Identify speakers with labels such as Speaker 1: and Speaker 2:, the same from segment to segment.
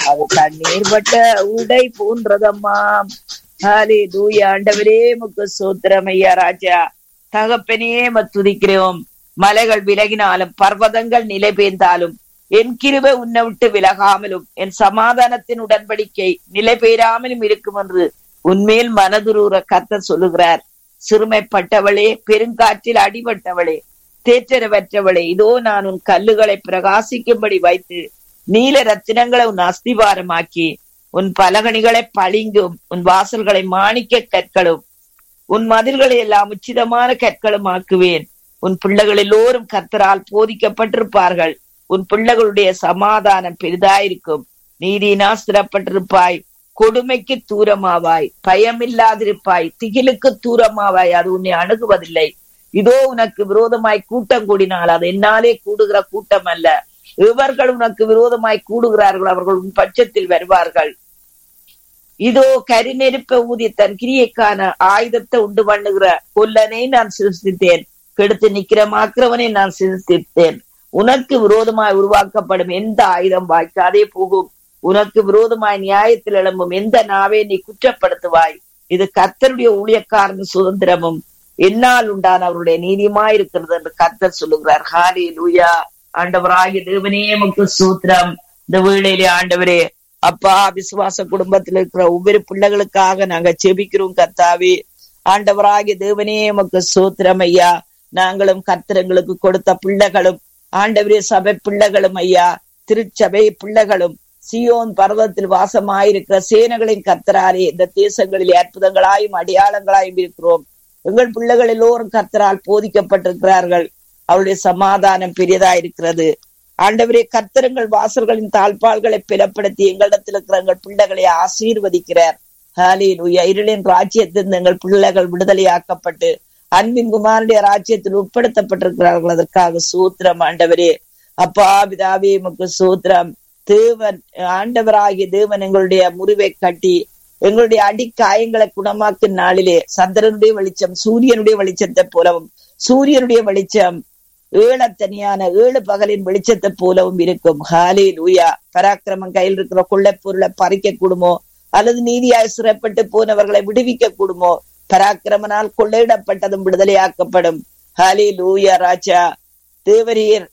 Speaker 1: அது தண்ணீர் பட்ட உடை போன்றதம்மா ஹாலே தூய ஆண்டவரே முக்கு சூத்திரம் ஐயா ராஜா தகப்பனே துதிக்கிறோம் மலைகள் விலகினாலும் பர்வதங்கள் நிலை பெய்ந்தாலும் என் கிருபை உன்னை விட்டு விலகாமலும் என் சமாதானத்தின் உடன்படிக்கை நிலை பெயராமலும் இருக்கும் என்று உன்மேல் மனதுருற கத்த சொல்லுகிறார் சிறுமைப்பட்டவளே பெருங்காற்றில் அடிபட்டவளே தேற்றரவற்றவளே இதோ நான் உன் கல்லுகளை பிரகாசிக்கும்படி வைத்து நீல ரத்தினங்களை உன் அஸ்திவாரமாக்கி உன் பலகணிகளை பளிங்கும் உன் வாசல்களை மாணிக்க கற்களும் உன் மதில்களை எல்லாம் உச்சிதமான கற்களும் ஆக்குவேன் உன் பிள்ளைகள் எல்லோரும் கர்த்தரால் போதிக்கப்பட்டிருப்பார்கள் உன் பிள்ளைகளுடைய சமாதானம் பெரிதாயிருக்கும் நீதியினா ஸ்திரப்பட்டிருப்பாய் கொடுமைக்கு தூரமாவாய் பயமில்லாதிருப்பாய் திகிலுக்கு தூரமாவாய் அது உன்னை அணுகுவதில்லை இதோ உனக்கு விரோதமாய் கூட்டம் கூடினால் அது என்னாலே கூடுகிற கூட்டம் அல்ல இவர்கள் உனக்கு விரோதமாய் கூடுகிறார்கள் அவர்கள் உன் பட்சத்தில் வருவார்கள் இதோ கரிநெருப்ப ஊதி தன் கிரியைக்கான ஆயுதத்தை உண்டு பண்ணுகிற கொல்லனை நான் சிருஷ்டித்தேன் கெடுத்து நிக்கிற மாக்கிறவனை நான் சிருஷ்டித்தேன் உனக்கு விரோதமாய் உருவாக்கப்படும் எந்த ஆயுதம் வாய்க்காதே போகும் உனக்கு விரோதமாய் நியாயத்தில் எழும்பும் எந்த நாவே நீ குற்றப்படுத்துவாய் இது கர்த்தருடைய ஊழியக்காரன் சுதந்திரமும் என்னால் உண்டான அவருடைய நீதியுமாய் இருக்கிறது என்று கர்த்தர் சொல்லுகிறார் ஹாரி லூயா ஆண்டவராகிய தேவனே முக்கு சூத்திரம் இந்த வேளையிலே ஆண்டவரே அப்பா விசுவாச குடும்பத்தில் இருக்கிற ஒவ்வொரு பிள்ளைகளுக்காக நாங்க செபிக்கிறோம் கர்த்தாவே ஆண்டவராகிய தேவனே முக்கு சூத்திரம் ஐயா நாங்களும் கர்த்தரங்களுக்கு கொடுத்த பிள்ளைகளும் ஆண்டவரே சபை பிள்ளைகளும் ஐயா திருச்சபை பிள்ளைகளும் சியோன் பர்வத்தில் வாசமாயிருக்கிற சேனைகளின் கர்த்தராலே இந்த தேசங்களில் அற்புதங்களாயும் அடையாளங்களாயும் இருக்கிறோம் எங்கள் பிள்ளைகள் எல்லோரும் கர்த்தரால் போதிக்கப்பட்டிருக்கிறார்கள் அவருடைய சமாதானம் பெரியதா இருக்கிறது ஆண்டவரே கர்த்தரங்கள் வாசல்களின் தாழ்பால்களை பிறப்படுத்தி எங்களிடத்தில் இருக்கிற எங்கள் பிள்ளைகளை ஆசீர்வதிக்கிறார் ஹாலில் இருளின் ராஜ்யத்திலிருந்து எங்கள் பிள்ளைகள் விடுதலையாக்கப்பட்டு அன்பின் குமாரனுடைய ராஜ்யத்தில் உட்படுத்தப்பட்டிருக்கிறார்கள் அதற்காக சூத்திரம் ஆண்டவரே அப்பா பிதாவே முக்கு சூத்திரம் தேவன் ஆண்டவராகிய தேவன் எங்களுடைய முறிவை கட்டி எங்களுடைய அடிக்காயங்களை குணமாக்கும் நாளிலே சந்திரனுடைய வெளிச்சம் சூரியனுடைய வெளிச்சத்தை போலவும் சூரியனுடைய வெளிச்சம் ஏழத்தனியான ஏழு பகலின் வெளிச்சத்தை போலவும் இருக்கும் ஹாலே லூயா பராக்கிரமம் கையில் இருக்கிற கொள்ளை பொருளை பறிக்க கூடுமோ அல்லது நீதியாய் சிறப்பட்டு போனவர்களை விடுவிக்க கூடுமோ பராக்கிரமனால் கொள்ளையிடப்பட்டதும் விடுதலையாக்கப்படும் ஹாலே லூயா ராஜா தேவரீர்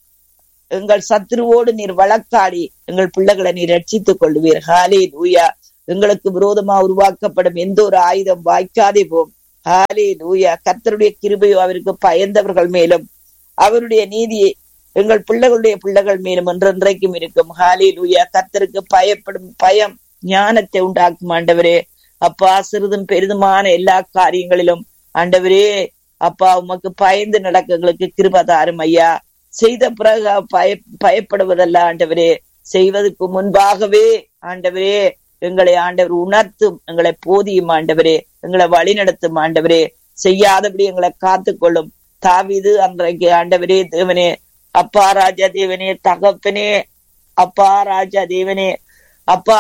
Speaker 1: எங்கள் சத்ருவோடு நீர் வழக்காடி எங்கள் பிள்ளைகளை நீர் ரட்சித்துக் கொள்வீர் ஹாலே லூயா எங்களுக்கு விரோதமா உருவாக்கப்படும் எந்த ஒரு ஆயுதம் வாய்க்காதே போம் ஹாலே லூயா கர்த்தருடைய கிருபையோ அவருக்கு பயந்தவர்கள் மேலும் அவருடைய நீதியை எங்கள் பிள்ளைகளுடைய பிள்ளைகள் மேலும் என்றென்றைக்கும் இருக்கும் ஹாலே லூயா கர்த்தருக்கு பயப்படும் பயம் ஞானத்தை உண்டாக்கும் ஆண்டவரே அப்பா சிறிதும் பெரிதுமான எல்லா காரியங்களிலும் ஆண்டவரே அப்பா உமக்கு பயந்து நடக்க எங்களுக்கு கிருபதாரும் ஐயா செய்த பிறகு பய பயப்படுவதல்ல ஆண்டவரே செய்வதற்கு முன்பாகவே ஆண்டவரே எங்களை ஆண்டவர் உணர்த்தும் எங்களை போதியும் ஆண்டவரே எங்களை வழி நடத்தும் ஆண்டவரே செய்யாதபடி எங்களை காத்துக்கொள்ளும் தாவிது அன்றைக்கு ஆண்டவரே தேவனே அப்பா ராஜா தேவனே தகப்பனே அப்பா ராஜா தேவனே அப்பா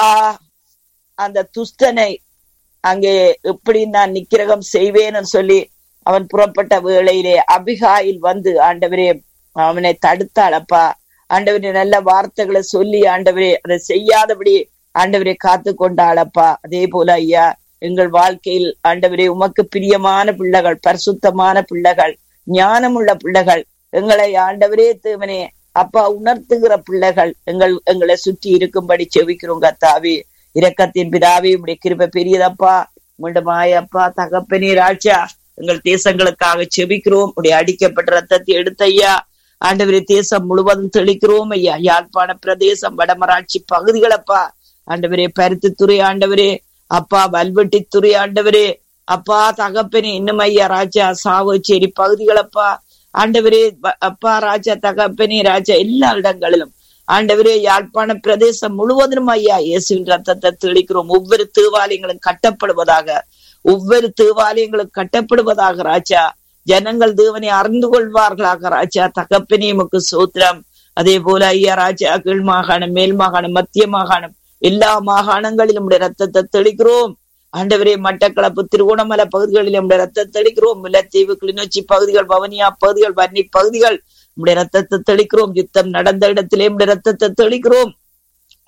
Speaker 1: அந்த துஷ்டனை அங்கே எப்படி நான் நிக்கிரகம் செய்வேன்னு சொல்லி அவன் புறப்பட்ட வேளையிலே அபிகாயில் வந்து ஆண்டவரே அவனை தடுத்தாள் அப்பா ஆண்டவரே நல்ல வார்த்தைகளை சொல்லி ஆண்டவரே அதை செய்யாதபடி ஆண்டவரை காத்து கொண்டாளப்பா அதே போல ஐயா எங்கள் வாழ்க்கையில் ஆண்டவரே உமக்கு பிரியமான பிள்ளைகள் பரிசுத்தமான பிள்ளைகள் ஞானமுள்ள பிள்ளைகள் எங்களை ஆண்டவரே தேவனே அப்பா உணர்த்துகிற பிள்ளைகள் எங்கள் எங்களை சுற்றி இருக்கும்படி செவிக்கிறோம் கத்தாவி இரக்கத்தின் பிதாவே உடைய கிருப பெரியதப்பா மீண்டுமாயப்பா தகப்பனே ராஜா எங்கள் தேசங்களுக்காக செபிக்கிறோம் உடைய அடிக்கப்பட்ட ரத்தத்தை எடுத்த ஐயா ஆண்டவரே தேசம் முழுவதும் தெளிக்கிறோம் ஐயா யாழ்ப்பாண பிரதேசம் வடமராட்சி பகுதிகளப்பா ஆண்டவரே பருத்தித்துறை ஆண்டவரே அப்பா வல்வெட்டித்துறை ஆண்டவரே அப்பா தகப்பனே இன்னும் ஐயா ராஜா சாவச்சேரி பகுதிகளப்பா ஆண்டவரே அப்பா ராஜா தகப்பனே ராஜா எல்லா இடங்களிலும் ஆண்டவரே யாழ்ப்பாண பிரதேசம் முழுவதும் ஐயா இயேசுவின் ரத்தத்தை தெளிக்கிறோம் ஒவ்வொரு தேவாலயங்களும் கட்டப்படுவதாக ஒவ்வொரு தேவாலயங்களும் கட்டப்படுவதாக ராஜா ஜனங்கள் தேவனை அறிந்து கொள்வார்களாக ராஜா தகப்பனே முக்கு சூத்திரம் அதே போல ஐயா ராஜா கீழ் மாகாணம் மேல் மாகாணம் மத்திய மாகாணம் எல்லா மாகாணங்களிலும் நம்முடைய ரத்தத்தை தெளிக்கிறோம் ஆண்டவரே மட்டக்களப்பு திருவோணமலை பகுதிகளில் நம்முடைய ரத்தத்தை தெளிக்கிறோம் முல்லைத்தீவு கிளிநொச்சி பகுதிகள் வவனியா பகுதிகள் வன்னி பகுதிகள் நம்முடைய ரத்தத்தை தெளிக்கிறோம் யுத்தம் நடந்த இடத்திலே நம்முடைய ரத்தத்தை தெளிக்கிறோம்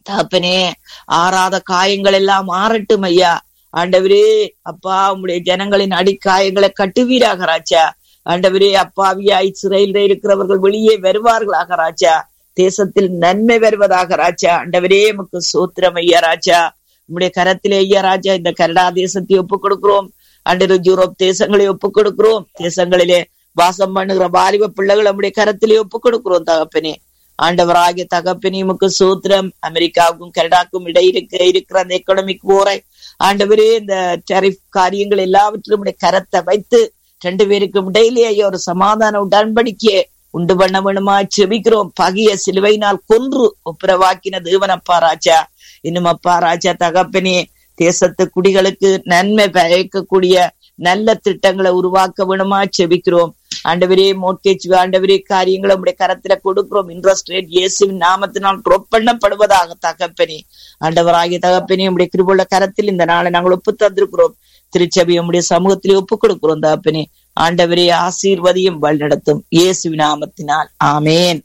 Speaker 1: தகப்பனே ஆறாத காயங்கள் எல்லாம் மாறட்டும் ஐயா ஆண்டவரே அப்பா உங்களுடைய ஜனங்களின் அடிக்காயங்களை கட்டுவீராக ராஜா ஆண்டவரே அப்பாவியாய் சிறையில் இருக்கிறவர்கள் வெளியே வருவார்களாக ராஜா தேசத்தில் நன்மை வருவதாக ராஜா ஆண்டவரே உமக்கு சூத்திரம் ஐயா ராஜா உங்களுடைய கரத்திலே ஐயா ராஜா இந்த கனடா தேசத்தை ஒப்புக் கொடுக்கிறோம் அண்டர் யூரோப் தேசங்களை ஒப்புக் கொடுக்கிறோம் தேசங்களிலே வாசம் பண்ணுகிற வாலிப பிள்ளைகள் நம்முடைய கரத்திலே ஒப்புக் கொடுக்கிறோம் தகப்பனே ஆண்டவராகிய தகப்பனே உமக்கு சூத்திரம் அமெரிக்காவுக்கும் கனடாக்கும் இடையிருக்க இருக்கிற அந்த எக்கனாமிக் போரை ஆண்டவரே இந்த டெரிஃப் காரியங்கள் எல்லாவற்றிலும் உடைய கரத்தை வைத்து ரெண்டு பேருக்கும் இடையிலே ஐயா ஒரு சமாதான உடன்படிக்கையை உண்டு பண்ண வேணுமா செபிக்கிறோம் பகிய சிலுவையினால் கொன்று ஒப்புரவாக்கின தேவனப்பா ராஜா இன்னும் அப்பா ராஜா தகப்பனே தேசத்து குடிகளுக்கு நன்மை பயக்கக்கூடிய நல்ல திட்டங்களை உருவாக்க வேணுமா செபிக்கிறோம் ஆண்டவரே மோட்கேஜ் ஆண்டவரே காரியங்களை உடைய கரத்துல கொடுக்கிறோம் இன்ட்ரெஸ்ட் ரேட் இயேசுவின் நாமத்தினால் ட்ரோப் பண்ணப்படுவதாக தகப்பனே ஆண்டவராகிய தகப்பனே உடைய கிருபுள்ள கரத்தில் இந்த நாளை நாங்கள் ஒப்பு தந்திருக்கிறோம் திருச்சபை உடைய சமூகத்திலே ஒப்பு கொடுக்கிறோம் தகப்பனே ஆண்டவரே ஆசீர்வதியும் வழிநடத்தும் இயேசுவின் நாமத்தினால் ஆமேன்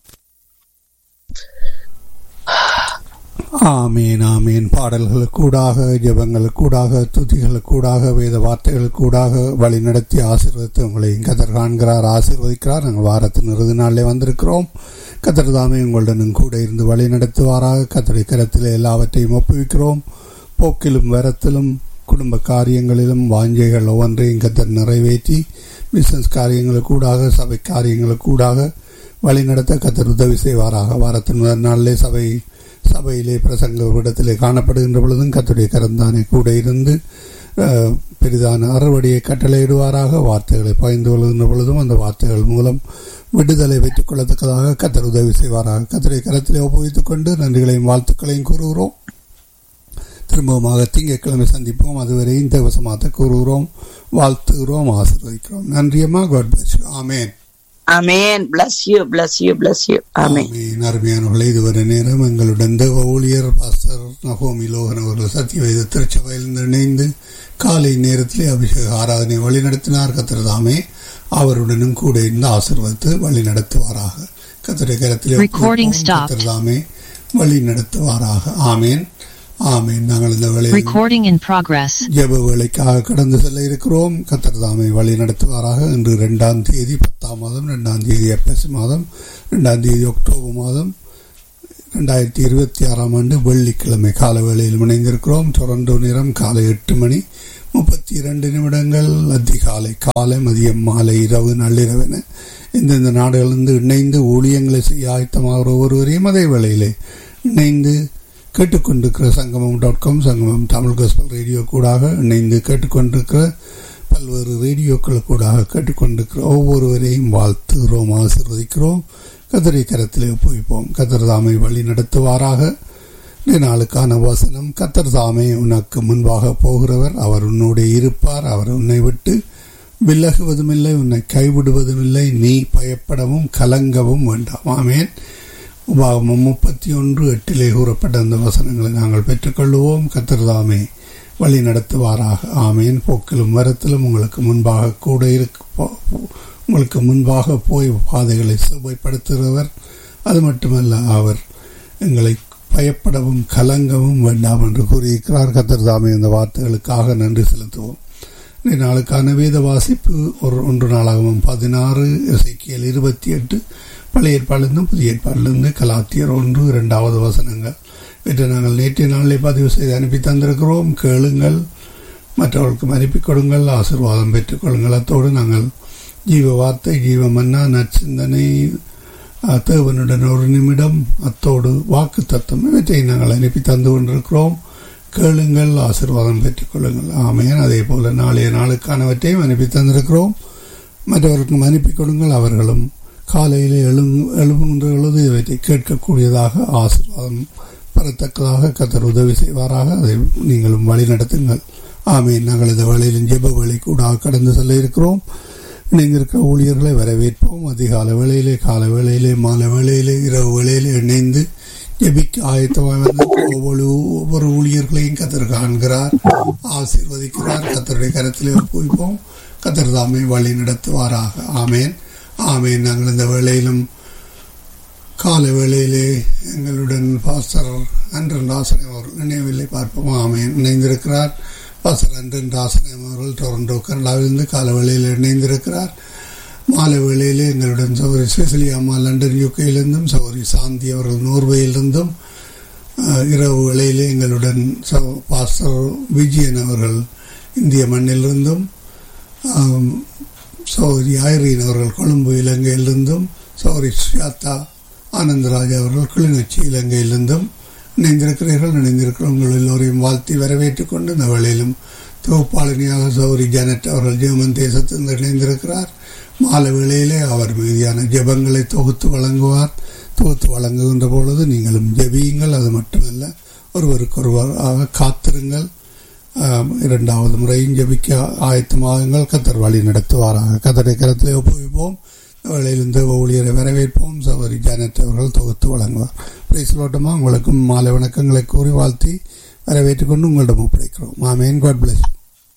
Speaker 2: ஆமீன் ஆமீன் பாடல்களுக்கூடாக ஜெபங்களுக்கூடாக துதிகளுக்கூடாக வேத வார்த்தைகளுக்கூடாக வழி நடத்தி ஆசீர்வதித்து உங்களை கதர் காண்கிறார் ஆசீர்வதிக்கிறார் நாங்கள் வாரத்தின் இறுதி நாளிலே வந்திருக்கிறோம் கத்தர் தாமே உங்களுடனும் கூட இருந்து வழி நடத்துவாராக கத்தரை கரத்தில் எல்லாவற்றையும் ஒப்புவிக்கிறோம் போக்கிலும் வரத்திலும் குடும்ப காரியங்களிலும் வாஞ்சைகள் ஒவ்வொன்றையும் கத்தர் நிறைவேற்றி பிசினஸ் காரியங்களுக்கூடாக சபை காரியங்களுக்கூடாக வழி நடத்த கத்தர் உதவி செய்வாராக வாரத்தின் முதல் நாளிலே சபை சபையிலே பிரசங்க இடத்திலே காணப்படுகின்ற பொழுதும் கத்துடைய கரந்தானே கூட இருந்து பெரிதான அறுவடையை கட்டளையிடுவாராக வார்த்தைகளை பகிர்ந்து கொள்கின்ற பொழுதும் அந்த வார்த்தைகள் மூலம் விடுதலை வைத்துக் கொள்ளத்தக்கதாக கத்தர் உதவி செய்வாராக கத்தரை கரத்திலே ஒப்புவித்துக் கொண்டு நன்றிகளையும் வாழ்த்துக்களையும் கூறுகிறோம் திரும்பவுமாக திங்கட்கிழமை சந்திப்போம் அதுவரை இந்த வசமாத்த கூறுகிறோம் வாழ்த்துகிறோம் ஆசீர்வதிக்கிறோம் நன்றியம்மா God bless amen
Speaker 1: amen bless you bless you bless you amen
Speaker 2: அருமையானவர்களே இதுவரை நேரம் எங்களுடன் தேவ ஊழியர் பாஸ்டர் நகோமி லோகன் அவர்கள் சத்தியவைத திருச்சபையில் இணைந்து காலை நேரத்திலே அபிஷேக ஆராதனை வழி நடத்தினார் கத்திரதாமே அவருடனும் கூட இருந்து ஆசிர்வதித்து வழி நடத்துவாராக கத்திரை கரத்திலே கத்திரதாமே வழி நடத்துவாராக ஆமேன் ஆமேன் நாங்கள் இந்த வேலையை ஜெப வேலைக்காக கடந்து செல்ல இருக்கிறோம் கத்தர் தாமை வழி நடத்துவாராக இன்று இரண்டாம் தேதி பத்தாம் மாதம் இரண்டாம் தேதி ஏப்ரல் மாதம் இரண்டாம் தேதி அக்டோபர் மாதம் ரெண்டாயிரத்தி இருபத்தி ஆறாம் ஆண்டு வெள்ளிக்கிழமை கால வேளையில் இணைந்திருக்கிறோம் தொடர்ந்து நேரம் காலை எட்டு மணி முப்பத்தி இரண்டு நிமிடங்கள் அதிகாலை காலை மதியம் மாலை இரவு நள்ளிரவென இந்தந்த நாடுகளிலிருந்து இணைந்து ஊழியங்களை செய்ய ஆயத்தமாகிற ஒருவரையும் அதே வேளையிலே இணைந்து கேட்டுக்கொண்டிருக்கிற சங்கமம் டாட் காம் சங்கமம் தமிழ் கோஸ்பல் ரேடியோ கூடாக இணைந்து கேட்டுக்கொண்டிருக்கிற பல்வேறு ரேடியோக்கள் கூடாக கேட்டுக்கொண்டிருக்கிற ஒவ்வொருவரையும் வாழ்த்துகிறோம் ஆசிர்வதிக்கிறோம் கதிரை கரத்திலே ஒப்புவிப்போம் கதர் தாமை வழி நடத்துவாராக நாளுக்கான வசனம் கத்தர் தாமே உனக்கு முன்பாக போகிறவர் அவர் உன்னோட இருப்பார் அவர் உன்னை விட்டு விலகுவதுமில்லை உன்னை கைவிடுவதுமில்லை நீ பயப்படவும் கலங்கவும் வேண்டாம் ஆமேன் உபாகமம் முப்பத்தி ஒன்று எட்டிலே கூறப்பட்ட அந்த வசனங்களை நாங்கள் பெற்றுக்கொள்வோம் கத்திரதாமே வழி நடத்துவாராக ஆமேன் போக்கிலும் வரத்திலும் உங்களுக்கு முன்பாக கூட இருக்க உங்களுக்கு முன்பாக போய் பாதைகளை சுவைப்படுத்துகிறவர் அது மட்டுமல்ல அவர் எங்களை பயப்படவும் கலங்கவும் வேண்டாம் என்று கூறியிருக்கிறார் கத்திரதாமே அந்த வார்த்தைகளுக்காக நன்றி செலுத்துவோம் நாளுக்கான வேத வாசிப்பு ஒரு ஒன்று நாளாகவும் பதினாறு இசைக்கியல் இருபத்தி எட்டு பழைய ஏற்பாடிலிருந்து புதிய ஏற்பாடிலிருந்து கலாத்தியர் ஒன்று இரண்டாவது வசனங்கள் இன்று நாங்கள் நேற்றைய நாளிலே பதிவு செய்து அனுப்பி தந்திருக்கிறோம் கேளுங்கள் மற்றவர்களுக்கு அனுப்பி கொடுங்கள் ஆசிர்வாதம் பெற்றுக்கொள்ளுங்கள் அத்தோடு நாங்கள் ஜீவ வார்த்தை ஜீவ மன்னா நற்சிந்தனை தேவனுடன் ஒரு நிமிடம் அத்தோடு வாக்கு தத்துவம் இவற்றை நாங்கள் அனுப்பி தந்து கொண்டிருக்கிறோம் கேளுங்கள் ஆசிர்வாதம் பெற்றுக்கொள்ளுங்கள் ஆமையன் அதே போல நாளைய நாளுக்கானவற்றையும் அனுப்பி தந்திருக்கிறோம் மற்றவருக்கும் அனுப்பி கொடுங்கள் அவர்களும் காலையிலே எழும் எழுகின்ற பொழுது இவற்றை கேட்கக்கூடியதாக ஆசீர்வாதம் பெறத்தக்கதாக கத்தர் உதவி செய்வாராக அதை நீங்களும் வழி நடத்துங்கள் ஆமீன் நாங்கள் இந்த வேளையிலும் ஜெப வேலை கூட கடந்து செல்ல இருக்கிறோம் இணைந்திருக்கிற ஊழியர்களை வரவேற்போம் அதிகால வேளையிலே கால வேளையிலே மாலை வேளையிலே இரவு வேளையிலே இணைந்து ஜெபிக்கு ஆயத்தமாக வந்து ஒவ்வொரு ஒவ்வொரு ஊழியர்களையும் கத்தர் காண்கிறார் ஆசீர்வதிக்கிறார் கத்தருடைய கரத்திலே ஒப்புவிப்போம் கத்தர் தாமே வழி நடத்துவாராக ஆமேன் ஆமேன் நாங்கள் இந்த வேளையிலும் காலை வேளையிலே எங்களுடன் பாஸ்டர் அன்றன் ராசனம் அவர்கள் நினைவில்லை பார்ப்போம் ஆமையன் இணைந்திருக்கிறார் பாஸ்டர் அன்றன் ராசனம் அவர்கள் டொரண்டோ கனடாவிலிருந்து காலை வேளையில் இணைந்திருக்கிறார் மாலை வேளையிலே எங்களுடன் சௌரி ஸ்பெஷலி அம்மா லண்டன் யூகேயிலிருந்தும் சௌரி சாந்தி அவர்கள் நோர்வேயிலிருந்தும் அஹ், இரவு வேளையிலே எங்களுடன் சௌ- பாஸ்டர் விஜயன் அவர்கள் இந்திய மண்ணிலிருந்தும் ஆம், சௌரி ஐரீன் அவர்கள் கொழும்பு இலங்கையிலிருந்தும் சௌரி சுஜாதா ஆனந்தராஜ் அவர்கள் கிளிநொச்சி இலங்கையிலிருந்தும் இணைந்திருக்கிறீர்கள் இணைந்திருக்கிற உங்கள் எல்லோரையும் வாழ்த்தி வரவேற்றுக் கொண்டு இந்த வேளையிலும் தொகுப்பாளினியாக சௌரி ஜானட் அவர்கள் ஜெர்மன் தேசத்திலிருந்து இணைந்திருக்கிறார் மாலை வேளையிலே அவர் மீதியான ஜெபங்களை தொகுத்து வழங்குவார் தொகுத்து வழங்குகின்ற பொழுது நீங்களும் ஜெபியுங்கள் அது மட்டுமல்ல ஒருவருக்கொருவராக காத்திருங்கள் ஆம், இரண்டாவது முறையும் ஜபிக்க ஆயத்தமாகுங்கள் கத்தர் வழி நடத்துவாராக கத்தரை கரத்திலே ஒப்புவிப்போம் வேளையில் தேவ ஊழியரை வரவேற்போம் சகோதரி ஜானட் அவர்கள் தொகுத்து வழங்குவார் பிரைஸ்லோட்டமா உங்களுக்கும் மாலை வணக்கங்களை கூறி வாழ்த்தி வரவேற்றுக் கொண்டு உங்களிடம் ஒப்படைக்கிறோம் ஆமேன் காட் பிளஸ்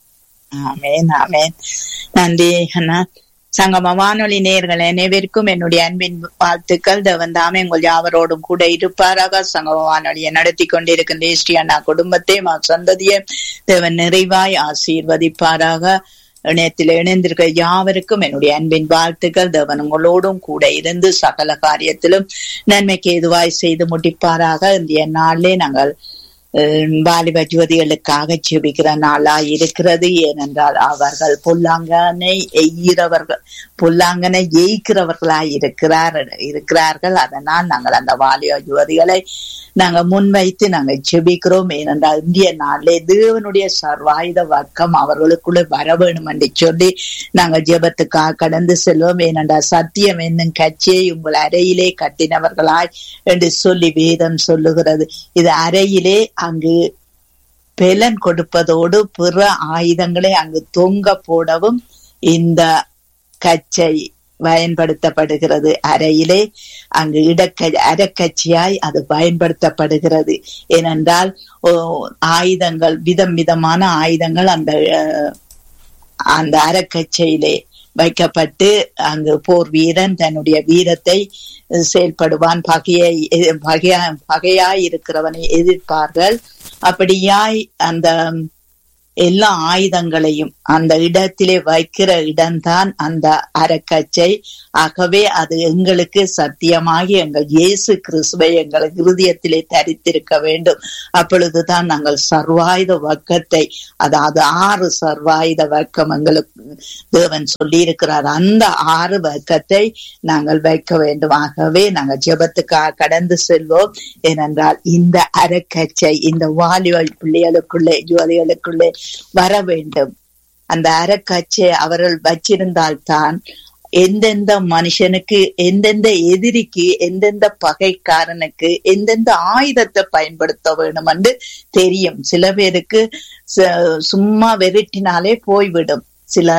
Speaker 3: ஆமேன் ஆமேன் நன்றி அண்ணா சங்கம வானொலி நேர்கள் அனைவருக்கும் என்னுடைய அன்பின் வாழ்த்துக்கள் தேவன் தாமே உங்கள் யாவரோடும் கூட இருப்பாராக சங்கம வானொலியை நடத்தி கொண்டிருக்கின்ற ஸ்ரீ அண்ணா குடும்பத்தை மா சந்ததியை தேவன் நிறைவாய் ஆசீர்வதிப்பாராக இணையத்தில் இணைந்திருக்கிற யாவருக்கும் என்னுடைய அன்பின் வாழ்த்துக்கள் தேவன் உங்களோடும் கூட இருந்து சகல காரியத்திலும் நன்மைக்கு எதுவாய் செய்து முடிப்பாராக இந்த நாளிலே நாங்கள் அஹ், வாலிப ஜோதிகளுக்காக ஜெபிக்கிற நாளா இருக்கிறது ஏனென்றால் அவர்கள் பொல்லாங்கனை எய்கிறவர்கள் பொல்லாங்கனை எய்கிறவர்களாய் இருக்கிறார் இருக்கிறார்கள் அதனால் நாங்கள் அந்த வாலிப ஜோதிகளை நாங்க முன்வைத்து நாங்க ஜெபிக்கிறோம் ஏனென்றால் இந்திய நாளிலே தேவனுடைய சர்வாயுத வர்க்கம் அவர்களுக்குள்ள வர வேணும் என்று சொல்லி நாங்க ஜெபத்துக்காக கடந்து செல்வோம் ஏனென்றால் சத்தியம் என்னும் கட்சியை உங்கள் அறையிலே கட்டினவர்களாய் என்று சொல்லி வேதம் சொல்லுகிறது இது அறையிலே அங்கு பெலன் கொடுப்பதோடு பிற ஆயுதங்களை அங்கு தொங்க போடவும் இந்த கச்சை பயன்படுத்தப்படுகிறது அறையிலே அங்கு இடக்க அறக்கட்சியாய் அது பயன்படுத்தப்படுகிறது ஏனென்றால் ஓ, ஆயுதங்கள் விதம் விதமான ஆயுதங்கள் அந்த அஹ், அந்த அறக்கச்சையிலே வைக்கப்பட்டு அங்கு போர் வீரன் தன்னுடைய வீரத்தை அஹ், செயல்படுவான் பகையை எ- பகையா பகையாய் இருக்கிறவனை எதிர்ப்பார்கள் அப்படியாய் அந்த எல்லா ஆயுதங்களையும் அந்த இடத்திலே வைக்கிற இடம்தான் அந்த அறக்கச்சை ஆகவே அது எங்களுக்கு சத்தியமாகி எங்கள் இயேசு கிறிஸ்துவை எங்கள் இருதயத்திலே தரித்திருக்க வேண்டும் அப்பொழுதுதான் நாங்கள் சர்வாயுத வர்க்கத்தை அதாவது ஆறு சர்வாயுத வர்க்கம் எங்களுக்கு தேவன் சொல்லியிருக்கிறார் அந்த ஆறு வர்க்கத்தை நாங்கள் வைக்க வேண்டும் ஆகவே நாங்கள் ஜெபத்துக்காக கடந்து செல்வோம் ஏனென்றால் இந்த அறக்கச்சை இந்த வாலிப பிள்ளைகளுக்குள்ளே ஜோதிகளுக்குள்ளே வர வேண்டும் அந்த அறக்கச்சை அவர்கள் வச்சிருந்தால்தான் எந்தெந்த மனுஷனுக்கு எந்தெந்த எதிரிக்கு எந்தெந்த பகைக்காரனுக்கு எந்தெந்த ஆயுதத்தை பயன்படுத்த வேணும் என்று தெரியும் சில பேருக்கு ச- சும்மா வெறிட்டினாலே போய்விடும் சில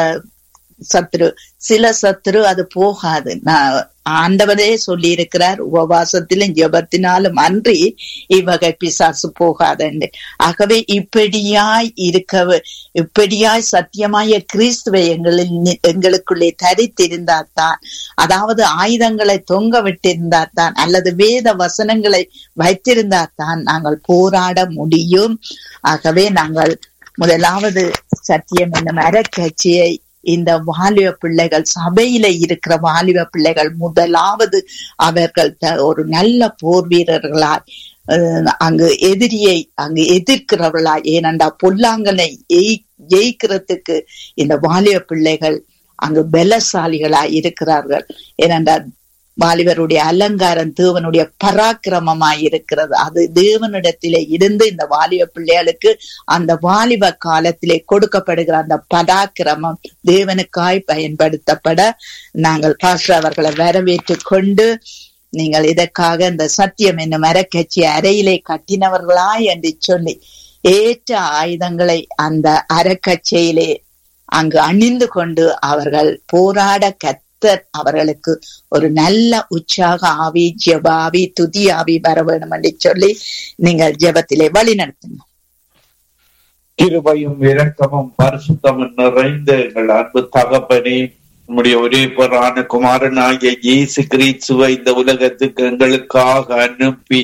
Speaker 3: சத்ரு சில சத்ரு அது போகாது நான் ஆண்டவரே சொல்லி இருக்கிறார் உபவாசத்திலும் ஜெபத்தினாலும் அன்றி இவ்வகை பிசாசு போகாதுண்டு ஆகவே இப்படியாய் இருக்க இப்படியாய் சத்தியமாய கிறிஸ்துவை எங்களில் நி- எங்களுக்குள்ளே தரித்திருந்தால்தான் அதாவது ஆயுதங்களை தொங்க விட்டிருந்தால்தான் அல்லது வேத வசனங்களை வைத்திருந்தால்தான் நாங்கள் போராட முடியும் ஆகவே நாங்கள் முதலாவது சத்தியம் என்னும் அறக்கட்சியை இந்த வாலிப பிள்ளைகள் சபையில இருக்கிற வாலிப பிள்ளைகள் முதலாவது அவர்கள் த- ஒரு நல்ல போர் வீரர்களாய் அஹ், அங்கு எதிரியை அங்கு எதிர்க்கிறவர்களாய் ஏனண்டா பொல்லாங்கனை எய்- ஜெயிக்கிறதுக்கு இந்த வாலிப பிள்ளைகள் அங்கு பலசாலிகளாய் இருக்கிறார்கள் ஏனென்றால் வாலிபருடைய அலங்காரம் தேவனுடைய பராக்கிரமமாய் இருக்கிறது அது தேவனிடத்திலே இருந்து இந்த வாலிப பிள்ளைகளுக்கு அந்த வாலிப காலத்திலே கொடுக்கப்படுகிற அந்த பராக்கிரமம் தேவனுக்காய் பயன்படுத்தப்பட நாங்கள் பாஸ்டர் அவர்களை வரவேற்றுக் கொண்டு நீங்கள் இதற்காக இந்த சத்தியம் என்னும் மரக்கட்சி அறையிலே கட்டினவர்களாய் என்று சொல்லி ஏற்ற ஆயுதங்களை அந்த அறக்கச்சையிலே அங்கு அணிந்து கொண்டு அவர்கள் போராட கத்தர் அவர்களுக்கு ஒரு நல்ல உற்சாக ஆவி ஜெபாவி துதி ஆவி வர வேணும் என்று சொல்லி நீங்கள் ஜெபத்திலே வழி நடத்துங்க
Speaker 4: கிருபையும் இரக்கமும் பரிசுத்தமும் நிறைந்த எங்கள் அன்பு தகப்பனே உம்முடைய ஒரே பொறான குமாரனாகிய இயேசு கிறிஸ்துவை இந்த உலகத்துக்கு எங்களுக்காக அனுப்பி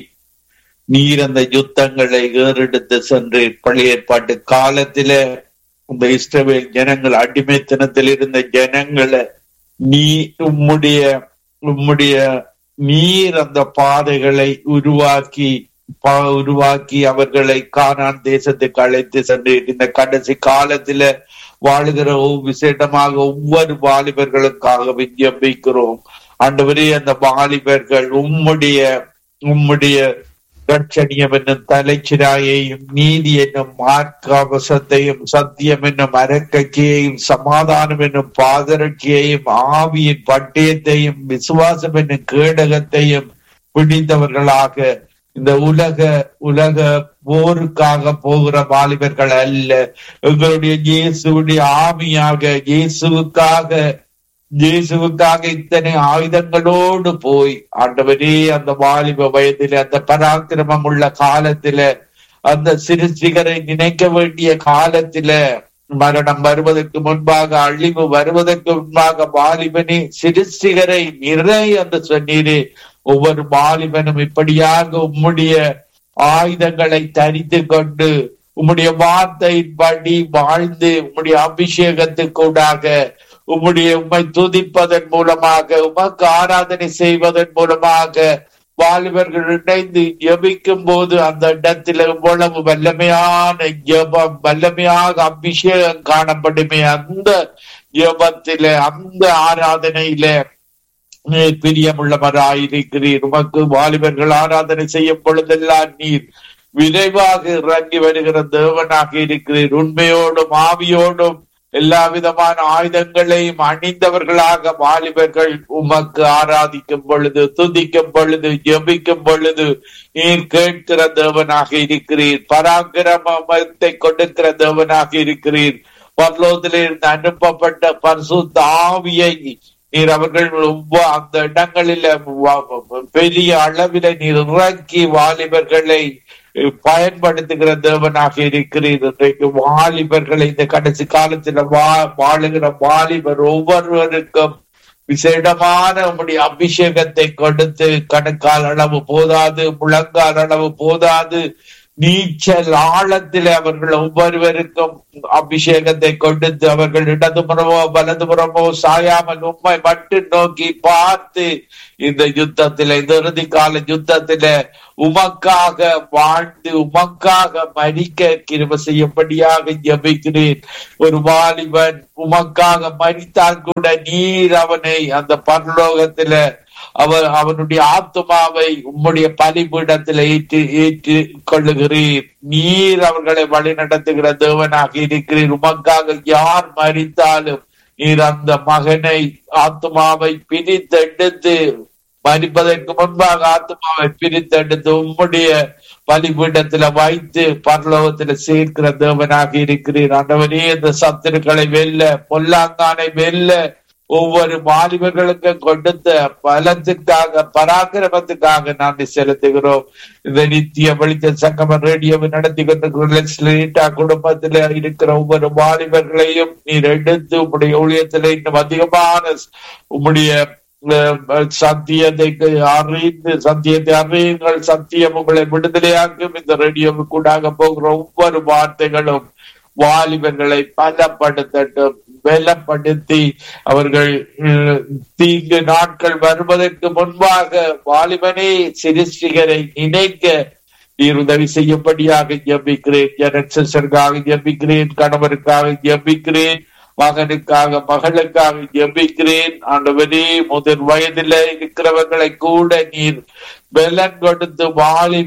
Speaker 4: நீர் அந்த யுத்தங்களை ஏறெடுத்து சென்று பழைய ஏற்பாட்டு காலத்தில இந்த இஸ்ரவேல் ஜனங்கள் அடிமைத்தனத்தில் இருந்த ஜனங்களை நீ உம்முடைய உம்முடைய நீர் அந்த பாதைகளை உருவாக்கி பா- உருவாக்கி அவர்களை கானான் தேசத்துக்கு அழைத்து சென்று இந்த கடைசி காலத்தில வாழுகிற ஒவ்வொரு விசேடமாக ஒவ்வொரு வாலிபர்களுக்காக விஞ்ஞப்பிக்கிறோம் ஆண்டவரே அந்த வாலிபர்கள் உம்முடைய உம்முடைய ரட்சணியம் என்னும் தலைச்சிராயையும் நீதி என்னும் மார்க்கவசத்தையும் சத்தியம் என்னும் அரக்கக்கியையும் சமாதானம் என்னும் பாதரட்சியையும் ஆவியின் பட்டயத்தையும் விசுவாசம் என்னும் கேடகத்தையும் பிடித்தவர்களாக இந்த உலக உலக போருக்காக போகிற வாலிபர்கள் அல்ல எங்களுடைய இயேசுடைய ஆவியாக இயேசுவுக்காக இயேசுவுக்காக இத்தனை ஆயுதங்களோடு போய் ஆண்டவரே அந்த வாலிப வயதில அந்த பராக்கிரமம் உள்ள காலத்தில அந்த சிறு சிகரை நினைக்க வேண்டிய காலத்தில மரணம் வருவதற்கு முன்பாக அழிவு வருவதற்கு முன்பாக வாலிபனே சிறு சிகரை நிறை என்று சொன்னீரே ஒவ்வொரு வாலிபனும் இப்படியாக உம்முடைய ஆயுதங்களை தரித்து கொண்டு உம்முடைய வார்த்தையின்படி வாழ்ந்து உம்முடைய அபிஷேகத்துக்கூடாக உம்முடைய உம்மை துதிப்பதன் மூலமாக உமக்கு ஆராதனை செய்வதன் மூலமாக வாலிபர்கள் இணைந்து ஜெபிக்கும் போது அந்த இடத்துல இவ்வளவு வல்லமையான ஜெபம் வல்லமையாக அபிஷேகம் காணப்படுமே அந்த ஜெபத்தில அந்த ஆராதனையில நீர் பிரியமுள்ளவராயிருக்கிறீர் உமக்கு வாலிபர்கள் ஆராதனை செய்யும் பொழுதெல்லாம் நீர் விரைவாக இறங்கி வருகிற தேவனாக இருக்கிறீர் உண்மையோடும் ஆவியோடும் எல்லா விதமான ஆயுதங்களையும் அணிந்தவர்களாக வாலிபர்கள் உமக்கு ஆராதிக்கும் பொழுது துதிக்கும் பொழுது ஜெபிக்கும் பொழுது நீர் கேட்கிற தேவனாக இருக்கிறீர் பராக்கிரமத்தை கொடுக்கிற தேவனாக இருக்கிறீர் பரலோகத்திலிருந்து அனுப்பப்பட்ட பரிசுத்த ஆவியை நீர் அவர்கள் ஒவ்வொ- அந்த இடங்களில வ- பெரிய அளவில நீர் இறக்கி வாலிபர்களை பயன்படுத்துகிற தேவனாக இருக்கிறீர் இன்றைக்கு வாலிபர்களை இந்த கடைசி காலத்துல வா வாழுகிற வாலிபர் ஒவ்வொருவருக்கும் விசேடமான உம்முடைய அபிஷேகத்தை கொடுத்து கணக்கால் அளவு போதாது முழங்கால் அளவு போதாது நீச்சல் ஆழத்தில் அவர்கள் ஒவ்வொருவருக்கும் அபிஷேகத்தை கொடுத்து அவர்கள் இடதுபுறமோ வலதுபுறமோ சாயாமல் உண்மை மட்டும் நோக்கி பார்த்து இந்த யுத்தத்தில இந்த இறுதி கால யுத்தத்தில உமக்காக வாழ்ந்து உமக்காக மறிக்க கிருப செய்யும்படியாக ஜெபிக்கிறேன் ஒரு வாலிபன் உமக்காக மறித்தால் கூட நீர் அவனை அந்த பரலோகத்தில அவர் அவனுடைய ஆத்மாவை உம்முடைய பலிபீடத்தில் ஏற்று ஏற்று கொள்ளுகிறீர் நீர் அவர்களை வழி நடத்துகிற தேவனாக இருக்கிறீர் உமக்காக யார் மறித்தாலும் நீர் அந்த மகனை ஆத்மாவை பிரித்தெடுத்து மறிப்பதற்கு முன்பாக ஆத்மாவை பிரித்தெடுத்து உம்முடைய பலிபீடத்துல வைத்து பரலோகத்துல சேர்க்கிற தேவனாக இருக்கிறீர் ஆண்டவரே இந்த சத்துருக்களை வெல்ல பொல்லாங்கானை வெல்ல ஒவ்வொரு வாலிபர்களுக்கும் கொடுத்த பலத்திற்காக பராக்கிரமத்துக்காக நன்றி செலுத்துகிறோம் இந்த நித்திய வெளிச்ச சங்கம ரேடியோவை நடத்தி கொண்டிருக்கிற குடும்பத்துல இருக்கிற ஒவ்வொரு வாலிபர்களையும் நீர் எடுத்து உம்முடைய ஊழியத்துல இன்னும் அதிகமான உம்முடைய அஹ், சத்தியத்தை அறிந்து சத்தியத்தை அறியுங்கள் சத்தியம் உங்களை விடுதலையாக்கும் இந்த ரேடியோவுக்கூடாக போகிற ஒவ்வொரு வார்த்தைகளும் வாலிபர்களை பலப்படுத்தட்டும் பலப்படுத்தி அவர்கள் உம், தீங்கு நாட்கள் வருவதற்கு முன்பாக வாலிபனே சிறுஸ்டிகரை நினைக்க நீர் உதவி செய்யும்படியாக ஜெபிக்கிறேன் ஜனசருக்காக ஜெபிக்கிறேன் கணவருக்காக ஜெபிக்கிறேன் மகனுக்காக மகளுக்காக ஜெபிக்கிறேன் ஆண்டவரே முதல் வயதில இருக்கிறவர்களை கூட நீர் பெலன் கொடுத்து வாலிப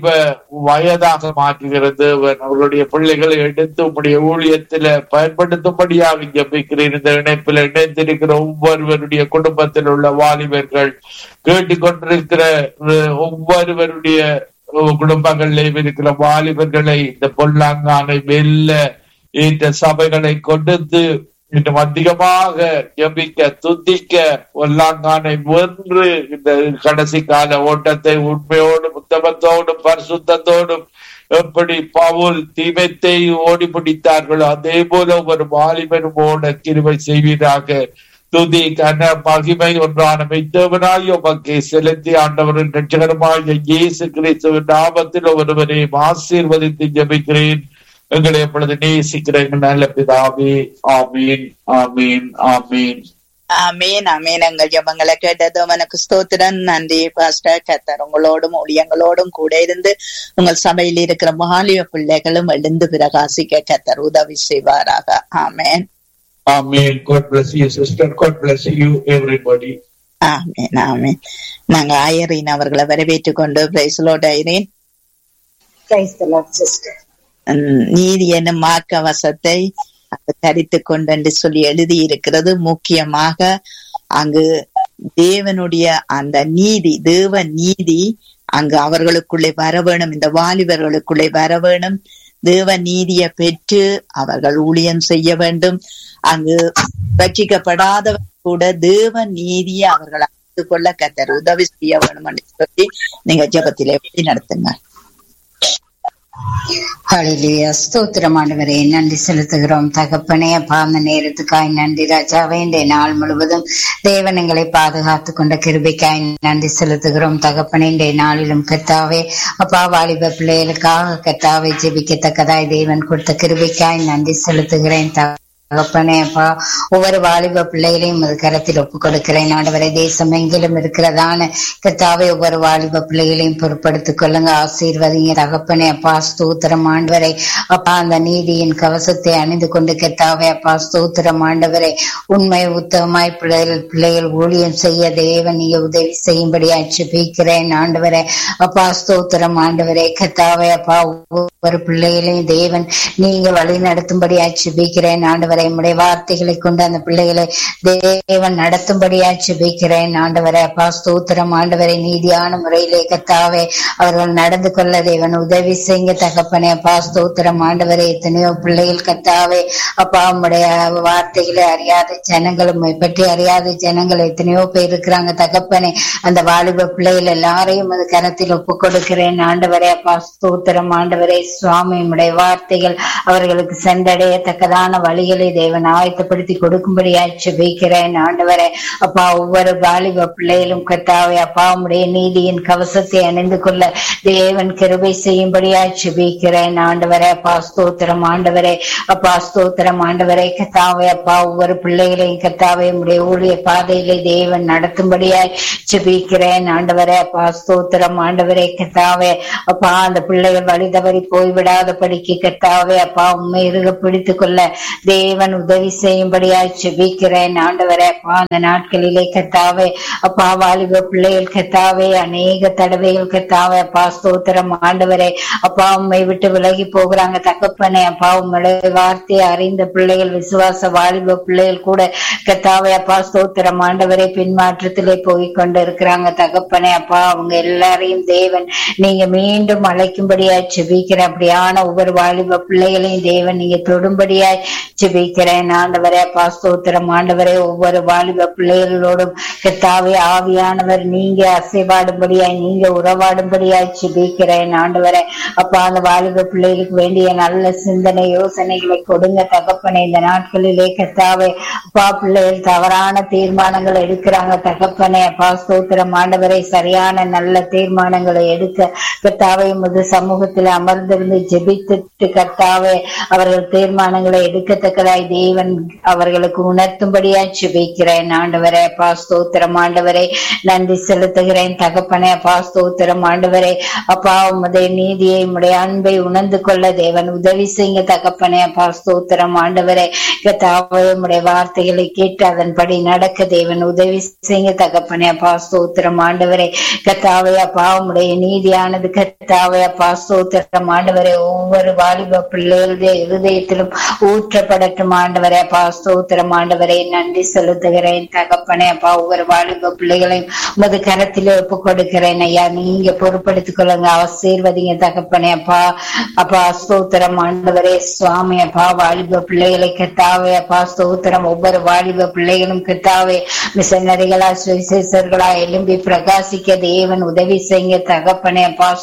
Speaker 4: வயதாக மாற்றுகிற தேவன் அவர்களுடைய பிள்ளைகளை எடுத்து உம்முடைய ஊழியத்தில பயன்படுத்தும்படியாக ஜெபிக்கிறேன் இந்த இணைப்பில் இணைந்திருக்கிற ஒவ்வொருவருடைய குடும்பத்தில் உள்ள வாலிபர்கள் கேட்டுக்கொண்டிருக்கிற அஹ், ஒவ்வொருவருடைய அஹ், குடும்பங்களில் இருக்கிற வாலிபர்களை இந்த பொல்லாங்கானை வெல்ல ஏற்ற சபைகளை கொடுத்து இன்னும் அதிகமாக ஜெபிக்க துதிக்க ஒல்லாங்கானை வென்று இந்த கடைசி கால ஓட்டத்தை உண்மையோடும் உத்தமத்தோடும் பரிசுத்தத்தோடும் எப்படி பவுல் தீமைத்தை ஓடி பிடித்தார்களோ அதே போல ஒரு வாலிபனும் ஓட கிருபை செய்வீராக துதி கன மகிமை ஒன்றான மெய்தேவனாய் உமக்கு செலுத்தி ஆண்டவரின் ரட்சகரமாய இயேசு கிறிஸ்துவின் நாமத்தில் ஒருவரையும் ஆசீர்வதித்து ஜெபிக்கிறேன் எங்களை எப்பொழுது நேசிக்கிற எங்கள் நல்ல பிதாவே ஆமீன் ஆமீன் ஆமீன்
Speaker 3: ஆமீன் ஆமீன் எங்கள் ஜபங்களை கேட்டதும் எனக்கு ஸ்தோத்திரம் நன்றி பாஸ்டர் கத்தர் உங்களோடும் ஊழியங்களோடும் கூட இருந்து உங்கள் சபையில் இருக்கிற மாலிய பிள்ளைகளும் எழுந்து பிரகாசிக்க கத்தர் உதவி செய்வாராக ஆமேன்
Speaker 4: ஆமீன் God bless you sister God bless you everybody
Speaker 3: ஆமீன் ஆமீன் நாங்க ஐரீன் அவர்களை வரவேற்றுக் கொண்டு பிரைஸ்லோட Zareen
Speaker 5: Praise the Lord, sister.
Speaker 3: உம், நீதி என்னும் மார்க்க வசத்தை தரித்து கொண்டு என்று சொல்லி எழுதி இருக்கிறது முக்கியமாக அங்கு தேவனுடைய அந்த நீதி தேவ நீதி அங்கு அவர்களுக்குள்ளே வர வேணும் இந்த வாலிபர்களுக்குள்ளே வர வேணும் தேவ நீதியை பெற்று அவர்கள் ஊழியம் செய்ய வேண்டும் அங்கு ரட்சிக்கப்படாதவர் கூட தேவ நீதியை அவர்கள் அறிந்து கொள்ள கத்தர் உதவி செய்ய வேணும் என்று சொல்லி நீங்க ஜெபத்திலே வழி நடத்துங்க
Speaker 5: ஹalleluya ஸ்தோத்திரம் ஆண்டவரே நன்றி செலுத்துகிறோம் தகப்பனே அப்பா அந்த நேரத்துக்காய் நன்றி ராஜாவே இந்த நாள் முழுவதும் தேவன் எங்களை பாதுகாத்து கொண்ட கிருபைக்காய் நன்றி செலுத்துகிறோம் தகப்பனே இந்த நாளிலும் கர்த்தாவே அப்பா வாலிப பிள்ளைகளுக்காக கர்த்தாவை ஜெபிக்கத்தக்கதாய் தேவன் கொடுத்த கிருபைக்காய் நன்றி செலுத்துகிறேன் தகப்பனே அப்பா ஒவ்வொரு வாலிப பிள்ளைகளையும் அது கரத்தில் ஒப்புக் கொடுக்கிறேன் ஆண்டவரை தேசம் எங்கிலும் இருக்கிறதான கர்த்தாவே ஒவ்வொரு வாலிப பிள்ளைகளையும் பொறுப்படுத்திக் கொள்ளுங்க ஆசீர்வதிங்க தகப்பனே அப்பா ஸ்தோத்திரம் ஆண்டவரை அப்பா அந்த நீதியின் கவசத்தை அணிந்து கொண்டு கர்த்தாவே அப்பா ஸ்தோத்திரம் ஆண்டவரை உண்மை உத்தமமாய் பிள்ளைகள் பிள்ளைகள் ஊழியம் செய்ய தேவன் நீங்க உதவி செய்யும்படி அச்சுபிக்கிறேன் ஆண்டவரே அப்பா ஸ்தோத்திரம் ஆண்டவரே கர்த்தாவே அப்பா ஒவ்வொரு பிள்ளைகளையும் தேவன் நீங்க வழி நடத்தும்படி அச்சுபிக்கிறேன் ஆண்டவரை உடைய வார்த்தைகளை கொண்டு அந்த பிள்ளைகளை தேவன் நடத்தும்படி அச்சுபிக்கிறேன் ஆண்டவரை அப்பா ஸ்தோத்திரம் ஆண்டவரை நீதியான முறையிலே கத்தாவே அவர்கள் நடந்து கொள்ள தேவன் உதவி செய்ய தகப்பனே அப்பா ஸ்தோத்திரம் ஆண்டவரை எத்தனையோ பிள்ளைகள் கத்தாவே அப்பா உம்முடைய வார்த்தைகளை அறியாத ஜனங்கள் உம்மை பற்றி அறியாத ஜனங்கள் எத்தனையோ பேர் இருக்கிறாங்க தகப்பனே அந்த வாலிப பிள்ளைகள் எல்லாரையும் அது கரத்தில் ஒப்பு கொடுக்கிறேன் ஆண்டவரே அப்பா ஸ்தோத்திரம் ஆண்டவரே சுவாமி உம்முடைய வார்த்தைகள் அவர்களுக்கு சென்றடையத்தக்கதான வழிகளை தேவன் ஆயத்தப்படுத்தி கொடுக்கும்படி வைக்கிறேன் ஆண்டவரே அப்பா ஒவ்வொரு வாலிப பிள்ளைகளும் கத்தாவே அப்பா உம்முடைய நீதியின் கவசத்தை அணிந்து கொள்ள தேவன் கிருபை செய்யும்படி வைக்கிறேன் ஆண்டவரே அப்பா ஸ்தோத்திரம் ஆண்டவரே அப்பா ஸ்தோத்திரம் ஆண்டவரே கத்தாவே அப்பா ஒவ்வொரு பிள்ளைகளையும் கத்தாவே உம்முடைய ஊழிய பாதையிலே தேவன் நடத்தும்படியாய் ஜெபிக்கிறேன் ஆண்டவரே அப்பா ஸ்தோத்திரம் ஆண்டவரே கத்தாவே அப்பா அந்த பிள்ளைகள் வழி தவறி போய்விடாத படிக்கு கத்தாவே அப்பா உண்மை இருக பிடித்துக் கொள்ள தேவன் உதவி செய்யும்படியாய் ஜெபிக்கிறேன் ஆண்டவரே அப்பா அந்த நாட்களிலே கத்தாவே அப்பா வாலிப பிள்ளைகள் கத்தாவே அநேக தடவைகள் கத்தாவே அப்பா ஸ்தோத்திரம் ஆண்டவரே அப்பா உண்மை விட்டு விலகி போகிறாங்க தகப்பனே அப்பா உங்களுடைய வார்த்தையை அறிந்த பிள்ளைகள் விசுவாச வாலிப பிள்ளைகள் கூட கத்தாவே அப்பா ஸ்தோத்திரம் ஆண்டவரே பின்மாற்றத்திலே போய் கொண்டு இருக்கிறாங்க தகப்பனே அப்பா அவங்க எல்லாரையும் தேவன் நீங்க மீண்டும் அழைக்கும்படியாய் செபிக்கிறேன் அப்படியான ஒவ்வொரு வாலிப பிள்ளைகளையும் தேவன் நீங்க தொடும்படியாய் ஜெபிக்கிறேன் ஆண்டவரே அப்பா ஸ்தோத்திரம் ஆண்டவரே ஒவ்வொரு வாலிப பிள்ளைகளோடும் கத்தாவே ஆவியானவர் நீங்க அசைவாடும்படியாய் நீங்க உறவாடும்படியாய் ஜெபிக்கிறேன் ஆண்டவரே அப்பா அந்த வாலிப பிள்ளைகளுக்கு வேண்டிய நல்ல சிந்தனை யோசனைகளை கொடுங்க தகப்பனே இந்த நாட்களிலே கத்தாவே அப்பா பிள்ளைகள் தவறான தீர்மானங்களை எடுக்கிறாங்க தகப்பனே அப்பா ஸ்தோத்திரம் ஆண்டவரை சரியான நல்ல தீர்மானங்களை எடுக்க கத்தாவே முது சமூகத்தில் அமர்ந்திருந்து ஜெபித்துட்டு கத்தாவே அவர்கள் தீர்மானங்களை எடுக்கத்தக்கதாய் தேவன் அவர்களுக்கு உணர்த்தும்படியாய் ஜெபிக்கிறேன் ஆண்டவரே அப்பா ஸ்தோத்திரம் ஆண்டவரே நன்றி செலுத்துகிறேன் தகப்பனே அப்பா ஸ்தோத்திரம் ஆண்டவரே அப்பா உம்முடைய நீதியை உம்முடைய அன்பை உணர்ந்து கொள்ள தேவன் உதவி செய்ய தகப்பனே அப்பா ஸ்தோத்திரம் ஆண்டவரே கத்தாவே உம்முடைய வார்த்தைகளை கேட்டு அதன்படி நடக்க தேவன் உதவி செய்ய தகப்பனே அப்பா ஸ்தோத்திரம் ஆண்டவரே கத்தாவே அப்பா உம்முடைய நீதியானது கத்தாவே அப்பா ஸ்தோத்திரம் ஆண்டவரே ஒவ்வொரு வாலிப பிள்ளைகளுடைய இருதயத்திலும் ஊற்றப்படட்டும் ஆண்டவரே அப்பா ஸ்தோத்திரம் ஆண்டவரே நன்றி செலுத்துகிறேன் தகப்பனே அப்பா ஒவ்வொரு வாலிப பிள்ளைகளையும் உமது கரத்திலே ஒப்பு கொடுக்கிறேன் ஐயா நீங்க பொறுப்படுத்திக் கொள்ளுங்க ஆசீர்வதிங்க தகப்பனே அப்பா அப்பா ஸ்தோத்திரம் ஆண்டவரே சுவாமி அப்பா வாலிப பிள்ளைகளை கத்தாவே அப்பா ஸ்தோத்திரம் ஒவ்வொரு வாலிப பிள்ளைகளும் கத்தாவே மிஷனரிகளா சுவிசேஷர்களா எழும்பி பிரகாசிக்க தேவன் உதவி செய்ய தகப்பனே அப்பா ஸ்தோத்திரம்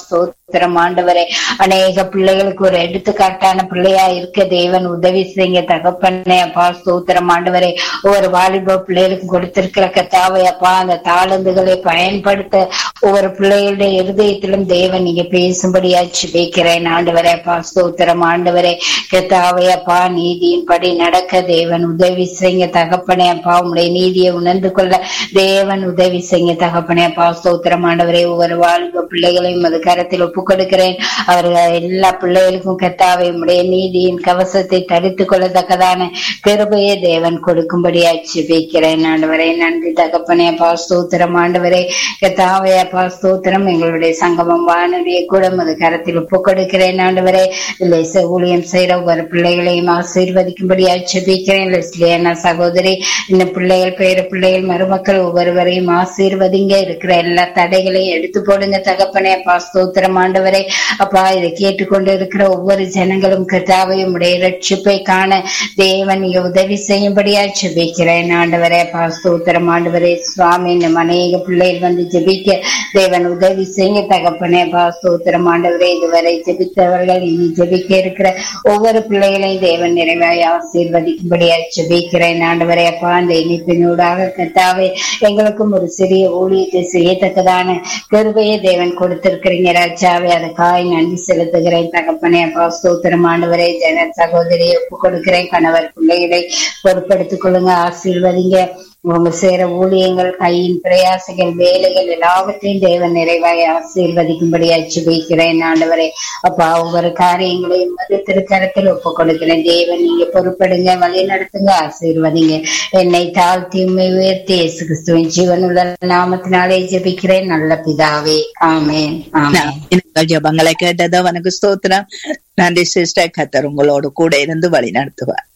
Speaker 5: ஸ்தோத்திரம் ஆண்டவரே அநேக பிள்ளைகளுக்கு ஒரு எடுத்துக்காட்டான பிள்ளையா இருக்க தேவன் உதவி செய்யுங்க தகப்பனே அப்பா ஸ்தோத்திரம் ஆண்டவரே ஒவ்வொரு வாலிப பிள்ளைகளுக்கு கொடுத்திருக்கிற கத்தாவை அப்பா அந்த தாளந்துகளை பயன்படுத்த ஒவ்வொரு பிள்ளைகளுடைய இருதயத்திலும் தேவன் நீங்க பேசும்படியா ஜெபிக்கிறேன் ஆண்டவரே அப்பா ஸ்தோத்திரம் ஆண்டவரே கத்தாவை அப்பா நீதியின்படி நடக்க தேவன் உதவி செய்யுங்க தகப்பனே அப்பா உங்களுடைய நீதியை உணர்ந்து கொள்ள தேவன் உதவி செய்யுங்க தகப்பனே அப்பா ஸ்தோத்திரம் ஆண்டவரே ஒவ்வொரு வாலிப பிள்ளைகளையும் அது கரத்தில் ஒப்புக் கொடுக்கிறேன் அவர்கள் எல்லா பிள்ளைகளுக்கும் கத்தாவை உடைய நீதியின் கவசத்தை தடுத்துக் கொள்ளத்தக்கதான கிருபையை தேவன் கொடுக்கும்படியா ஜெபிக்கிறேன் ஆண்டவரே நன்றி தகப்பனே அப்பா ஸ்தோத்திரம் ஆண்டவரே கத்தாவே அப்பா ஸ்தோத்திரம் எங்களுடைய சங்கமம் வானொலியை கூட அது கரத்தில் ஒப்புக் கொடுக்கிறேன் ஆண்டவரே லேச ஊழியம் செய்யற ஒவ்வொரு பிள்ளைகளையும் ஆசீர்வதிக்கும்படியா ஜெபிக்கிறேன் லெஸ்லியானா சகோதரி இந்த பிள்ளைகள் பேர பிள்ளைகள் மருமக்கள் ஒவ்வொருவரையும் ஆசீர்வதிங்க இருக்கிற எல்லா தடைகளையும் எடுத்து போடுங்க தகப்பனே அப்பா ஸ்தோத்திரம் ஆண்டவரே அப்பா இதை கேட்டுக்கொண்டு இருக்கிற ஒவ்வொரு ஜனங்களும் கத்தாவையும் உடைய ரட்சிப்பை காண தேவன் நீங்க உதவி செய்யும்படியா ஜெபிக்கிறேன் ஆண்டவரே அப்பா ஸ்தோத்திரம் ஆண்டவரே சுவாமி இந்த அநேக பிள்ளைகள் வந்து ஜெபிக்க தேவன் உதவி செய்ய தகப்பனே அப்பா ஸ்தோத்திரம் ஆண்டவரே இதுவரை ஜெபித்தவர்கள் இனி ஜெபிக்க இருக்கிற ஒவ்வொரு பிள்ளைகளையும் தேவன் நிறைவாய் ஆசீர்வதிக்கும்படியா ஜெபிக்கிறேன் ஆண்டவரே அப்பா அந்த இனிப்பினூடாக கத்தாவே எங்களுக்கும் ஒரு சிறிய ஊழியத்தை செய்யத்தக்கதான கிருபையை தேவன் கொடுத்திருக்கிறீங்க ராஜாவே அதுக்காய் நன்றி செலுத்துகிறேன் தகப்பனே அப்பா ஸ்தோத்திரம் ஆண்டவரே ஜன சகோதரியை ஒப்பு கொடுக்கிறேன் கணவர் பிள்ளைகளை பொறுப்படுத்திக் கொள்ளுங்க ஆசீர்வதிங்க உங்க சேர ஊழியங்கள் கையின் பிரயாசங்கள் வேலைகள் எல்லாவற்றையும் தேவன் நிறைவாய் ஆசீர்வதிக்கும்படியா ஜெபிக்கிறேன் ஆண்டவரே அப்பா ஒவ்வொரு காரியங்களையும் மது திருக்கரத்தில் ஒப்பு கொடுக்கிறேன் தேவன் நீங்க பொறுப்படுங்க வழி நடத்துங்க ஆசீர்வதிங்க என்னை தாழ்த்தி உண்மை உயர்த்தி இயேசு கிறிஸ்துவின் ஜீவனுள்ள நாமத்தினாலே ஜெபிக்கிறேன் நல்ல பிதாவே ஆமேன் ஆமேன்
Speaker 3: எங்கள் ஜபங்களை கேட்டதோ உனக்கு ஸ்தோத்திரம் நன்றி சிஸ்டர் கத்தர் உங்களோடு கூட இருந்து வழி நடத்துவார்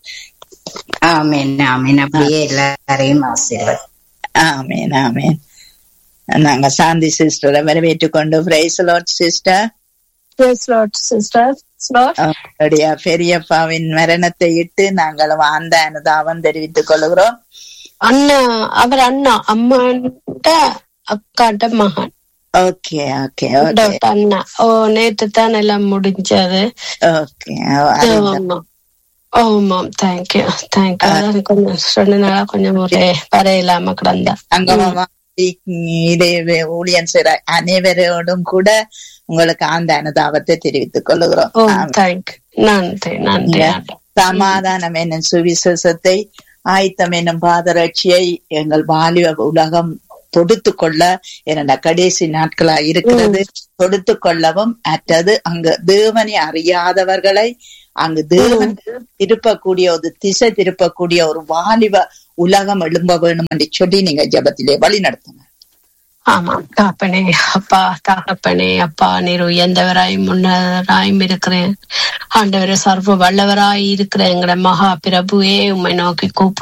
Speaker 5: ஆமேன் ஆமேன் அப்படியே எல்லாரையும் ஆசீர்வதி
Speaker 3: ஆமேன் ஆமேன் நாங்க சாந்தி சிஸ்டரை வரவேற்றுக் கொண்டு praise Lord sister
Speaker 6: Praise Lord, sister. Praise Lord.
Speaker 3: அவருடைய பெரியப்பாவின் மரணத்தை இட்டு நாங்கள் அந்த அனுதாபம் தெரிவித்துக் கொள்கிறோம்
Speaker 6: அண்ணா அவர் அண்ணா அம்மாண்ட அக்காட்ட மகன்
Speaker 3: ஓகே ஓகே ஓகே
Speaker 6: டாக்டர் அண்ணா ஓ நேத்து தான் எல்லாம் முடிஞ்சது
Speaker 3: ஓகே
Speaker 6: ஆமா ஆமாம் தேங்க்யூ தேங்க்யூ அதான் கொஞ்சம் ரெண்டு நாளா கொஞ்சம் ஒரு வரையிலாம கிடந்தா
Speaker 3: அங்கமா இதே ஊழியன் செய்ற அனைவரோடும் கூட உங்களுக்கு அந்த அனுதாபத்தை தெரிவித்துக் கொள்கிறோம்
Speaker 6: ஓ
Speaker 3: ஆமென்.
Speaker 6: தேங்க்யூ நன்றி நன்றி ஆண்டவரே.
Speaker 3: சமாதானம் என்னும் சுவிசேஷத்தை ஆயத்தம் என்னும் பாதரட்சியை எங்கள் வாலிப உலகம் தொடுத்து கொள்ள என்னென்ன கடைசி நாட்களா இருக்கிறது தொடுத்து கொள்ளவும் அற்றது அங்கு தேவனை அறியாதவர்களை அங்கு தேவன் திருப்பக்கூடிய ஒரு திசை திருப்பக்கூடிய ஒரு வாலிப உலகம் எழும்ப வேணும் என்று சொல்லி நீங்க ஜெபத்திலே வழி நடத்துங்க
Speaker 6: ஆமாம் தகப்பனே அப்பா தகப்பனே அப்பா நீர் உயர்ந்தவராயும் முன்னவராயும் இருக்கிறேன் ஆண்டவரே சர்வ வல்லவராய் இருக்கிற எங்கட மகா பிரபுவே உம்மை நோக்கி கூப்பிடு